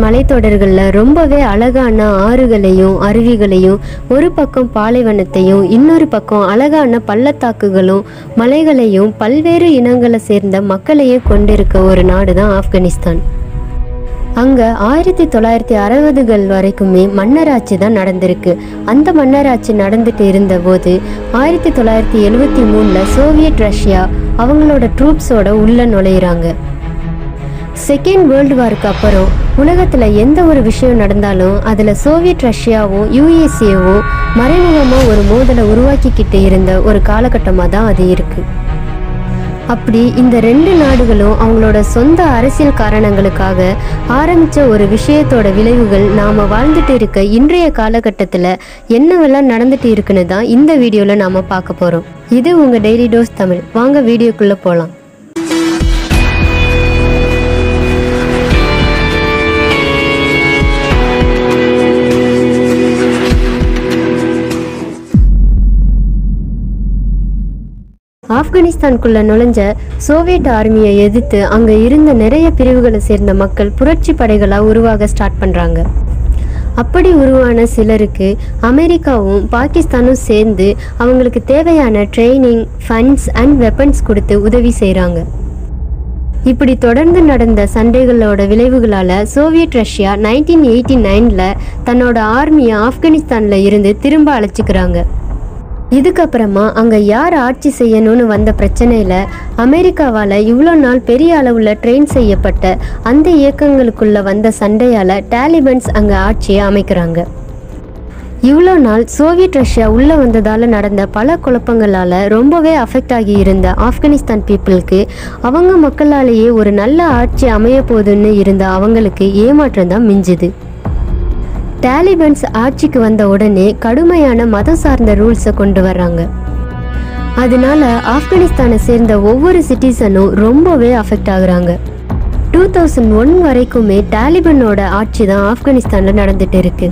மலைத்தொடர்களில் ரொம்பவே அழகான ஆறுகளையும் அருவிகளையும் ஒரு பக்கம் பாலைவனத்தையும் இன்னொரு பக்கம் அழகான பள்ளத்தாக்குகளும் மலைகளையும் பல்வேறு இனங்களை சேர்ந்த மக்களையும் கொண்டிருக்க ஒரு நாடு தான் ஆப்கானிஸ்தான் அங்க ஆயிரத்தி தொள்ளாயிரத்தி அறுபதுகள் வரைக்குமே மன்னராட்சி தான் நடந்திருக்கு அந்த மன்னராட்சி நடந்துட்டு இருந்த போது ஆயிரத்தி தொள்ளாயிரத்தி எழுவத்தி மூணுல சோவியத் ரஷ்யா அவங்களோட ட்ரூப்ஸோட உள்ள நுழையிறாங்க செகண்ட் வேர்ல்டு வாருக்கு அப்புறம் உலகத்துல எந்த ஒரு விஷயம் நடந்தாலும் அதுல சோவியத் ரஷ்யாவும் யுஎஸ்ஏவும் மறைமுகமா ஒரு மோதலை உருவாக்கிக்கிட்டு இருந்த ஒரு காலகட்டமாக தான் அது இருக்கு அப்படி இந்த ரெண்டு நாடுகளும் அவங்களோட சொந்த அரசியல் காரணங்களுக்காக ஆரம்பிச்ச ஒரு விஷயத்தோட விளைவுகள் நாம வாழ்ந்துட்டு இருக்க இன்றைய காலகட்டத்தில் என்னவெல்லாம் நடந்துட்டு இருக்குன்னு தான் இந்த வீடியோவில் நாம பார்க்க போறோம் இது உங்க டெய்லி டோஸ் தமிழ் வாங்க வீடியோக்குள்ள போகலாம் ஆப்கானிஸ்தானுக்குள்ள நுழைஞ்ச சோவியட் ஆர்மியை எதிர்த்து அங்க இருந்த நிறைய பிரிவுகளை சேர்ந்த மக்கள் புரட்சி படைகளா உருவாக ஸ்டார்ட் பண்றாங்க அப்படி உருவான சிலருக்கு அமெரிக்காவும் பாகிஸ்தானும் சேர்ந்து அவங்களுக்கு தேவையான ட்ரைனிங் ஃபண்ட்ஸ் அண்ட் வெப்பன்ஸ் கொடுத்து உதவி செய்கிறாங்க இப்படி தொடர்ந்து நடந்த சண்டைகளோட விளைவுகளால சோவியத் ரஷ்யா நைன்டீன் எயிட்டி நைனில் தன்னோட ஆர்மியை ஆப்கானிஸ்தானில் இருந்து திரும்ப அழைச்சிக்கிறாங்க இதுக்கப்புறமா அங்கே யார் ஆட்சி செய்யணும்னு வந்த பிரச்சனையில் அமெரிக்காவால் இவ்வளோ நாள் பெரிய அளவில் ட்ரெயின் செய்யப்பட்ட அந்த இயக்கங்களுக்குள்ள வந்த சண்டையால் டாலிபன்ஸ் அங்கே ஆட்சியை அமைக்கிறாங்க இவ்வளோ நாள் சோவியத் ரஷ்யா உள்ளே வந்ததால் நடந்த பல குழப்பங்களால் ரொம்பவே அஃபெக்ட் ஆகி இருந்த ஆப்கானிஸ்தான் பீப்புளுக்கு அவங்க மக்களாலேயே ஒரு நல்ல ஆட்சி அமைய போகுதுன்னு இருந்த அவங்களுக்கு ஏமாற்றம் தான் மிஞ்சுது டாலிபன்ஸ் ஆட்சிக்கு வந்த உடனே கடுமையான மதம் சார்ந்த ரூல்ஸை கொண்டு வர்றாங்க அதனால ஆப்கானிஸ்தானை சேர்ந்த ஒவ்வொரு சிட்டிசனும் ரொம்பவே அஃபெக்ட் ஆகுறாங்க டூ தௌசண்ட் ஒன் வரைக்குமே டாலிபனோட ஆட்சி தான் ஆப்கானிஸ்தானில் நடந்துட்டு இருக்கு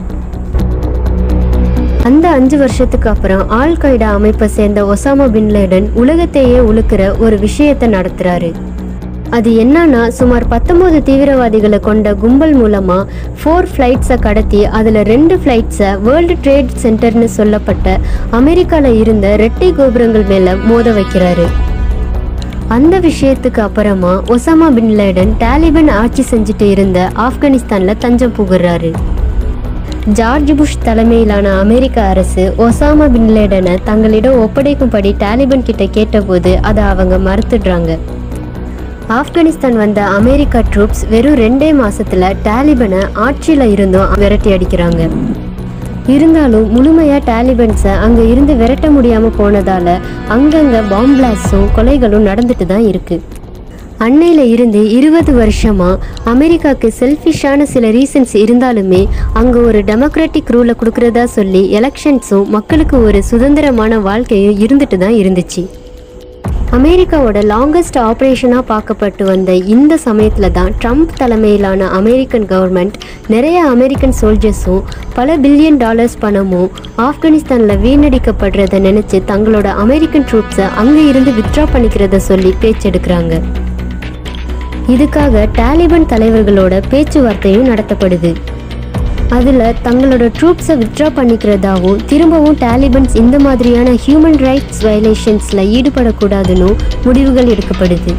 அந்த அஞ்சு வருஷத்துக்கு அப்புறம் ஆல் qaeda அமைப்பை சேர்ந்த ஒசாமா பின் லேடன் உலகத்தையே உழுக்கிற ஒரு விஷயத்தை நடத்துறாரு அது என்னன்னா சுமார் பத்தொன்பது தீவிரவாதிகளை கொண்ட கும்பல் மூலமா ஃபோர் ஃப்ளைட்ஸை கடத்தி அதில் ரெண்டு ஃப்ளைட்ஸை வேர்ல்டு ட்ரேட் சென்டர்னு சொல்லப்பட்ட அமெரிக்காவில் இருந்த ரெட்டை கோபுரங்கள் மேலே மோத வைக்கிறாரு அந்த விஷயத்துக்கு அப்புறமா ஒசாமா பின் லேடன் டாலிபன் ஆட்சி செஞ்சுட்டு இருந்த ஆப்கானிஸ்தானில் தஞ்சம் புகுறாரு ஜார்ஜ் புஷ் தலைமையிலான அமெரிக்க அரசு ஒசாமா பின் லேடனை தங்களிடம் ஒப்படைக்கும்படி டாலிபன் கிட்ட கேட்டபோது அதை அவங்க மறுத்துடுறாங்க ஆப்கானிஸ்தான் வந்த அமெரிக்கா ட்ரூப்ஸ் வெறும் ரெண்டே மாசத்துல டாலிபனை ஆட்சியில் இருந்தும் விரட்டி அடிக்கிறாங்க இருந்தாலும் முழுமையாக டாலிபன்ஸை அங்கே இருந்து விரட்ட முடியாமல் போனதால் அங்கங்கே பாம் பிளாஸ்டும் கொலைகளும் நடந்துட்டு தான் இருக்குது அன்னையில இருந்து இருபது வருஷமா அமெரிக்காவுக்கு செல்ஃபிஷான சில ரீசன்ஸ் இருந்தாலுமே அங்க ஒரு டெமோக்ராட்டிக் ரூலை கொடுக்கறதா சொல்லி எலெக்ஷன்ஸும் மக்களுக்கு ஒரு சுதந்திரமான வாழ்க்கையும் இருந்துட்டு தான் இருந்துச்சு அமெரிக்காவோட லாங்கஸ்ட் ஆப்ரேஷனாக பார்க்கப்பட்டு வந்த இந்த சமயத்தில் தான் ட்ரம்ப் தலைமையிலான அமெரிக்கன் கவர்மெண்ட் நிறைய அமெரிக்கன் சோல்ஜர்ஸும் பல பில்லியன் டாலர்ஸ் பணமும் ஆப்கானிஸ்தானில் வீணடிக்கப்படுறத நினச்சி தங்களோட அமெரிக்கன் ட்ரூப்ஸை அங்கே இருந்து வித்ட்ரா பண்ணிக்கிறத சொல்லி பேச்செடுக்கிறாங்க இதுக்காக டாலிபன் தலைவர்களோட பேச்சுவார்த்தையும் நடத்தப்படுது அதில் தங்களோட ட்ரூப்ஸை வித்ட்ரா பண்ணிக்கிறதாவும் திரும்பவும் டாலிபன்ஸ் இந்த மாதிரியான ஹியூமன் ரைட்ஸ் வயலேஷன்ஸில் ஈடுபடக்கூடாதுன்னு முடிவுகள் எடுக்கப்படுது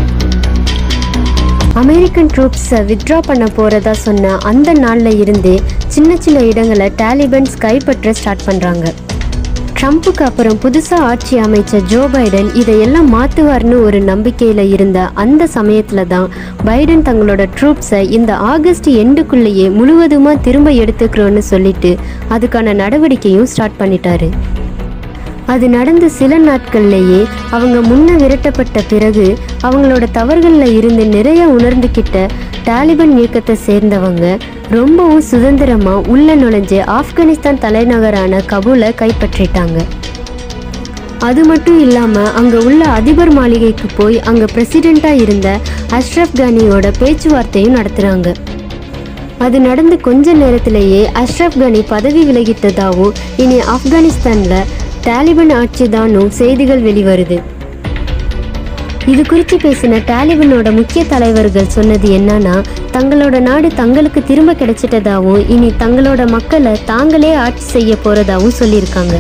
அமெரிக்கன் ட்ரூப்ஸை வித்ட்ரா பண்ண போகிறதா சொன்ன அந்த நாளில் இருந்தே சின்ன சின்ன இடங்களை டாலிபன்ஸ் கைப்பற்ற ஸ்டார்ட் பண்ணுறாங்க ட்ரம்ப்புக்கு அப்புறம் புதுசாக ஆட்சி அமைச்ச ஜோ பைடன் இதையெல்லாம் மாற்றுவார்னு ஒரு நம்பிக்கையில் இருந்த அந்த சமயத்தில் தான் பைடன் தங்களோட ட்ரூப்ஸை இந்த ஆகஸ்ட் எண்டுக்குள்ளேயே முழுவதுமாக திரும்ப எடுத்துக்கிறோன்னு சொல்லிட்டு அதுக்கான நடவடிக்கையும் ஸ்டார்ட் பண்ணிட்டாரு அது நடந்த சில நாட்கள்லேயே அவங்க முன்ன விரட்டப்பட்ட பிறகு அவங்களோட தவறுகளில் இருந்து நிறைய உணர்ந்துக்கிட்ட டாலிபன் இயக்கத்தை சேர்ந்தவங்க ரொம்பவும் சுதந்திரமா உள்ள நுழைஞ்சு ஆப்கானிஸ்தான் தலைநகரான கபூலை கைப்பற்றிட்டாங்க அது மட்டும் இல்லாமல் அங்கே உள்ள அதிபர் மாளிகைக்கு போய் அங்கே பிரசிடெண்ட்டாக இருந்த அஷ்ரப் கானியோட பேச்சுவார்த்தையும் நடத்துகிறாங்க அது நடந்து கொஞ்ச நேரத்திலேயே அஷ்ரப் கனி பதவி விலகிட்டதாகவும் இனி ஆப்கானிஸ்தானில் டாலிபன் ஆட்சி தானும் செய்திகள் வெளிவருது இது குறித்து பேசின டாலிபனோட முக்கிய தலைவர்கள் சொன்னது என்னன்னா தங்களோட நாடு தங்களுக்கு திரும்ப கிடைச்சிட்டதாவும் இனி தங்களோட மக்களை தாங்களே ஆட்சி செய்ய போறதாவும் சொல்லியிருக்காங்க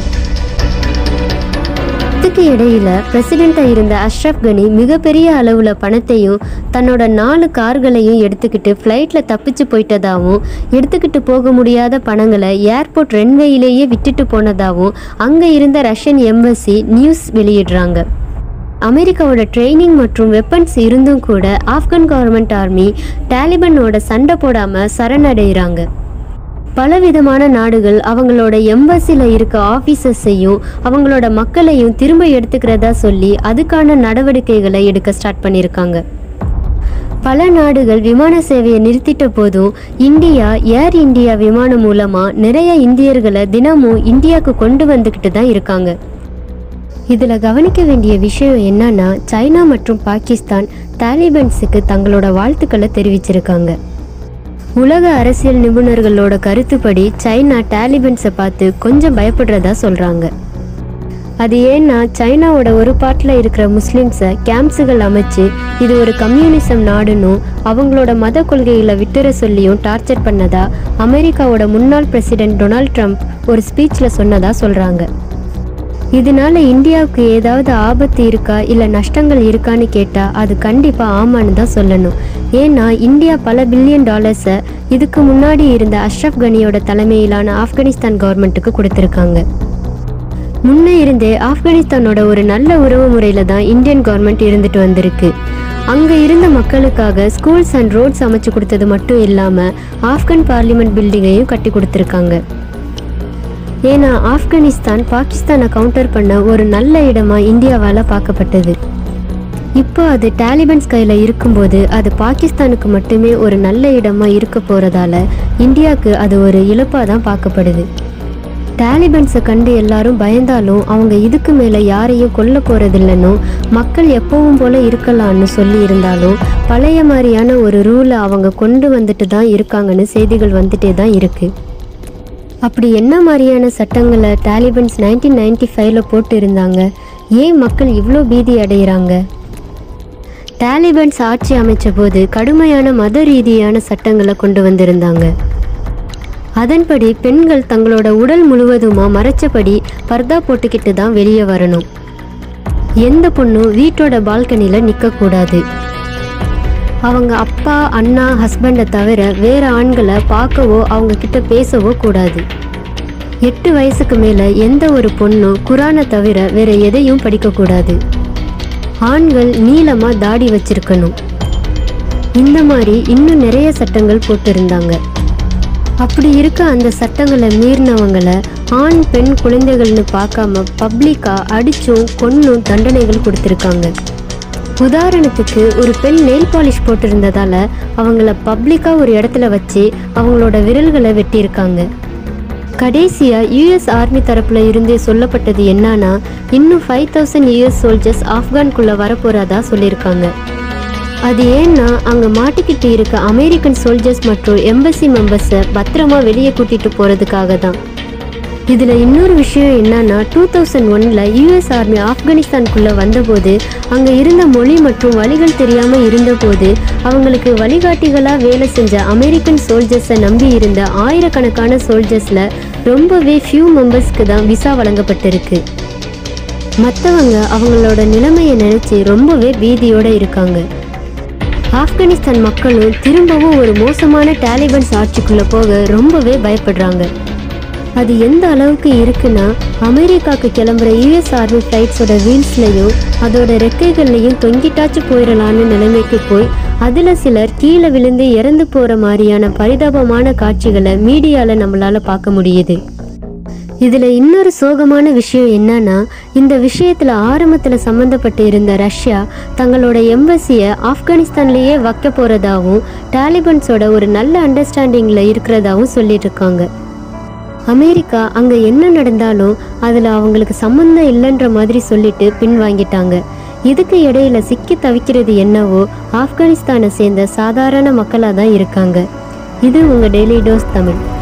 இதுக்கு இடையில பிரசிடெண்டா இருந்த அஷ்ரப் கனி மிகப்பெரிய அளவுல பணத்தையும் தன்னோட நாலு கார்களையும் எடுத்துக்கிட்டு ஃப்ளைட்ல தப்பிச்சு போயிட்டதாவும் எடுத்துக்கிட்டு போக முடியாத பணங்களை ஏர்போர்ட் ரன்வேயிலேயே விட்டுட்டு போனதாவும் அங்க இருந்த ரஷ்யன் எம்பசி நியூஸ் வெளியிடுறாங்க அமெரிக்காவோட ட்ரைனிங் மற்றும் வெப்பன்ஸ் இருந்தும் கூட ஆப்கன் கவர்மெண்ட் ஆர்மி டாலிபனோட சண்டை போடாம சரணடைகிறாங்க பலவிதமான நாடுகள் அவங்களோட எம்பசியில் இருக்க ஆஃபீஸர்ஸையும் அவங்களோட மக்களையும் திரும்ப எடுத்துக்கிறதா சொல்லி அதுக்கான நடவடிக்கைகளை எடுக்க ஸ்டார்ட் பண்ணியிருக்காங்க பல நாடுகள் விமான சேவையை நிறுத்திட்ட போதும் இந்தியா ஏர் இந்தியா விமானம் மூலமா நிறைய இந்தியர்களை தினமும் இந்தியாவுக்கு கொண்டு வந்துக்கிட்டு தான் இருக்காங்க இதுல கவனிக்க வேண்டிய விஷயம் என்னன்னா சைனா மற்றும் பாகிஸ்தான் தாலிபன்ஸுக்கு தங்களோட வாழ்த்துக்களை தெரிவிச்சிருக்காங்க உலக அரசியல் நிபுணர்களோட கருத்துப்படி சைனா டாலிபன்ஸை பார்த்து கொஞ்சம் பயப்படுறதா சொல்றாங்க அது ஏன்னா சைனாவோட ஒரு பாட்டில் இருக்கிற முஸ்லிம்ஸை கேம்ப்ஸுகள் அமைச்சு இது ஒரு கம்யூனிசம் நாடுன்னும் அவங்களோட மத கொள்கைகளை விட்டுற சொல்லியும் டார்ச்சர் பண்ணதா அமெரிக்காவோட முன்னாள் பிரசிடென்ட் டொனால்ட் ட்ரம்ப் ஒரு ஸ்பீச்சில் சொன்னதா சொல்றாங்க இதனால இந்தியாவுக்கு ஏதாவது ஆபத்து இருக்கா இல்லை நஷ்டங்கள் இருக்கான்னு கேட்டால் அது கண்டிப்பாக ஆமான்னு தான் சொல்லணும் ஏன்னா இந்தியா பல பில்லியன் டாலர்ஸை இதுக்கு முன்னாடி இருந்த அஷ்ரப் கனியோட தலைமையிலான ஆப்கானிஸ்தான் கவர்மெண்ட்டுக்கு கொடுத்துருக்காங்க முன்னே இருந்தே ஆப்கானிஸ்தானோட ஒரு நல்ல உறவு முறையில் தான் இந்தியன் கவர்மெண்ட் இருந்துட்டு வந்திருக்கு அங்கே இருந்த மக்களுக்காக ஸ்கூல்ஸ் அண்ட் ரோட்ஸ் அமைச்சு கொடுத்தது மட்டும் இல்லாமல் ஆப்கன் பார்லிமெண்ட் பில்டிங்கையும் கட்டி கொடுத்துருக்காங்க ஏன்னா ஆப்கானிஸ்தான் பாகிஸ்தானை கவுண்டர் பண்ண ஒரு நல்ல இடமா இந்தியாவால் பார்க்கப்பட்டது இப்போ அது டாலிபன்ஸ் கையில் இருக்கும்போது அது பாகிஸ்தானுக்கு மட்டுமே ஒரு நல்ல இடமா இருக்க போகிறதால இந்தியாவுக்கு அது ஒரு இழப்பாக தான் பார்க்கப்படுது டாலிபன்ஸை கண்டு எல்லாரும் பயந்தாலும் அவங்க இதுக்கு மேலே யாரையும் கொல்ல போகிறதில்லைன்னு மக்கள் எப்பவும் போல இருக்கலாம்னு சொல்லி இருந்தாலும் பழைய மாதிரியான ஒரு ரூலை அவங்க கொண்டு வந்துட்டு தான் இருக்காங்கன்னு செய்திகள் வந்துட்டே தான் இருக்குது அப்படி என்ன மாதிரியான சட்டங்களை டாலிபன்ஸ் நைன்டீன் நைன்டி ஃபைவ்ல போட்டு இருந்தாங்க ஏன் மக்கள் இவ்வளோ பீதி அடைகிறாங்க டாலிபன்ஸ் ஆட்சி அமைச்ச போது கடுமையான மத ரீதியான சட்டங்களை கொண்டு வந்திருந்தாங்க அதன்படி பெண்கள் தங்களோட உடல் முழுவதுமா மறைச்சபடி பர்தா போட்டுக்கிட்டு தான் வெளியே வரணும் எந்த பொண்ணும் வீட்டோட பால்கனியில் நிற்கக்கூடாது அவங்க அப்பா அண்ணா ஹஸ்பண்டை தவிர வேற ஆண்களை பார்க்கவோ அவங்க கிட்ட பேசவோ கூடாது எட்டு வயசுக்கு மேலே எந்த ஒரு பொண்ணும் குரானை தவிர வேற எதையும் படிக்கக்கூடாது ஆண்கள் நீளமாக தாடி வச்சிருக்கணும் இந்த மாதிரி இன்னும் நிறைய சட்டங்கள் போட்டிருந்தாங்க அப்படி இருக்க அந்த சட்டங்களை மீறினவங்களை ஆண் பெண் குழந்தைகள்னு பார்க்காம பப்ளிக்காக அடிச்சும் கொன்னும் தண்டனைகள் கொடுத்துருக்காங்க உதாரணத்துக்கு ஒரு பெண் நெயில் பாலிஷ் போட்டிருந்ததால அவங்கள பப்ளிக்கா ஒரு இடத்துல வச்சு அவங்களோட விரல்களை வெட்டியிருக்காங்க கடைசியா யுஎஸ் ஆர்மி தரப்புல இருந்தே சொல்லப்பட்டது என்னன்னா இன்னும் ஃபைவ் தௌசண்ட் யூஎஸ் சோல்ஜர்ஸ் ஆப்கான்குள்ள வரப்போறதா சொல்லியிருக்காங்க அது ஏன்னா அங்க மாட்டிக்கிட்டு இருக்க அமெரிக்கன் சோல்ஜர்ஸ் மற்றும் எம்பசி மெம்பர்ஸை பத்திரமா வெளியே கூட்டிட்டு போறதுக்காக தான் இதுல இன்னொரு விஷயம் என்னன்னா டூ தௌசண்ட் ஒன்ல யூஎஸ் ஆர்மி ஆப்கானிஸ்தானுக்குள்ள வந்தபோது அங்க இருந்த மொழி மற்றும் வழிகள் தெரியாம இருந்தபோது அவங்களுக்கு வழிகாட்டிகளா வேலை செஞ்ச அமெரிக்கன் சோல்ஜர்ஸை நம்பி இருந்த ஆயிரக்கணக்கான சோல்ஜர்ஸ்ல ரொம்பவே ஃபியூ மெம்பர்ஸ்க்கு தான் விசா வழங்கப்பட்டிருக்கு மற்றவங்க அவங்களோட நிலைமையை நினைச்சு ரொம்பவே பீதியோட இருக்காங்க ஆப்கானிஸ்தான் மக்களும் திரும்பவும் ஒரு மோசமான டாலிபன்ஸ் ஆட்சிக்குள்ள போக ரொம்பவே பயப்படுறாங்க அது எந்த அளவுக்கு இருக்குன்னா அமெரிக்காவுக்கு கிளம்புற யூஎஸ் ஆர்மி ஃப்ளைட்ஸோட வீல்ஸ்லையும் அதோட ரெக்கைகள்லையும் தொங்கிட்டாச்சு போயிடலான்னு நிலைமைக்கு போய் அதில் சிலர் கீழே விழுந்து இறந்து போகிற மாதிரியான பரிதாபமான காட்சிகளை மீடியாவில் நம்மளால் பார்க்க முடியுது இதில் இன்னொரு சோகமான விஷயம் என்னன்னா இந்த விஷயத்தில் ஆரம்பத்தில் சம்மந்தப்பட்டு இருந்த ரஷ்யா தங்களோட எம்பசியை ஆப்கானிஸ்தான்லேயே வைக்க போகிறதாவும் டாலிபன்ஸோட ஒரு நல்ல அண்டர்ஸ்டாண்டிங்கில் இருக்கிறதாவும் சொல்லிட்டு இருக்காங்க அமெரிக்கா அங்கே என்ன நடந்தாலும் அதில் அவங்களுக்கு சம்மந்தம் இல்லைன்ற மாதிரி சொல்லிட்டு பின்வாங்கிட்டாங்க இதுக்கு இடையில சிக்கி தவிக்கிறது என்னவோ ஆப்கானிஸ்தானை சேர்ந்த சாதாரண மக்களாக தான் இருக்காங்க இது உங்கள் டெய்லி டோஸ் தமிழ்